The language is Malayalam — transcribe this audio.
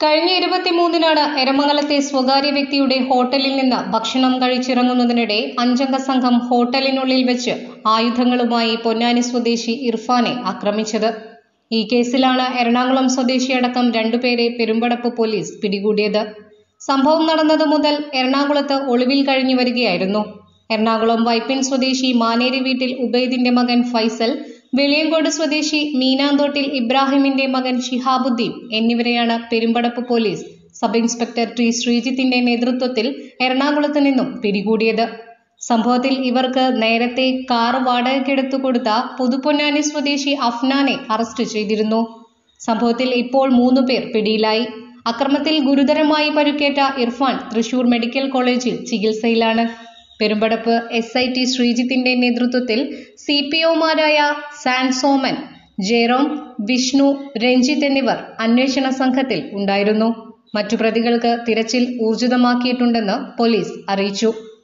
കഴിഞ്ഞ ഇരുപത്തിമൂന്നിനാണ് എരമംഗലത്തെ സ്വകാര്യ വ്യക്തിയുടെ ഹോട്ടലിൽ നിന്ന് ഭക്ഷണം കഴിച്ചിറങ്ങുന്നതിനിടെ അഞ്ചംഗ സംഘം ഹോട്ടലിനുള്ളിൽ വെച്ച് ആയുധങ്ങളുമായി പൊന്നാനി സ്വദേശി ഇർഫാനെ ആക്രമിച്ചത് ഈ കേസിലാണ് എറണാകുളം സ്വദേശിയടക്കം രണ്ടുപേരെ പെരുമ്പടപ്പ് പോലീസ് പിടികൂടിയത് സംഭവം നടന്നതു മുതൽ എറണാകുളത്ത് ഒളിവിൽ കഴിഞ്ഞു വരികയായിരുന്നു എറണാകുളം വൈപ്പിൻ സ്വദേശി മാനേരി വീട്ടിൽ ഉബൈദിന്റെ മകൻ ഫൈസൽ വെളിയങ്കോട് സ്വദേശി മീനാന്തോട്ടിൽ ഇബ്രാഹിമിന്റെ മകൻ ഷിഹാബുദ്ദീൻ എന്നിവരെയാണ് Perumpadappu police sub inspector T ശ്രീജിത്തിന്റെ നേതൃത്വത്തിൽ എറണാകുളത്ത് നിന്നും പിടികൂടിയത് സംഭവത്തിൽ ഇവർക്ക് നേരത്തെ കാർ വാടകയ്ക്കെടുത്തു കൊടുത്ത പുതുപ്പൊന്നാനി സ്വദേശി അഫ്നാനെ അറസ്റ്റ് ചെയ്തിരുന്നു സംഭവത്തിൽ ഇപ്പോൾ മൂന്ന് പേർ പിടിയിലായി അക്രമത്തിൽ ഗുരുതരമായി പരുക്കേറ്റ ഇർഫാൻ തൃശൂർ മെഡിക്കൽ കോളേജിൽ ചികിത്സയിലാണ് പെരുമ്പടപ്പ് എസ് ഐ ടി ശ്രീജിത്തിന്റെ നേതൃത്വത്തിൽ സി പി ഒമാരായ സാൻ സോമൻ ജെറോം വിഷ്ണു രഞ്ജിത്ത് എന്നിവർ അന്വേഷണ സംഘത്തിൽ ഉണ്ടായിരുന്നു മറ്റു പ്രതികൾക്ക് തിരച്ചിൽ ഊർജിതമാക്കിയിട്ടുണ്ടെന്ന് പോലീസ് അറിയിച്ചു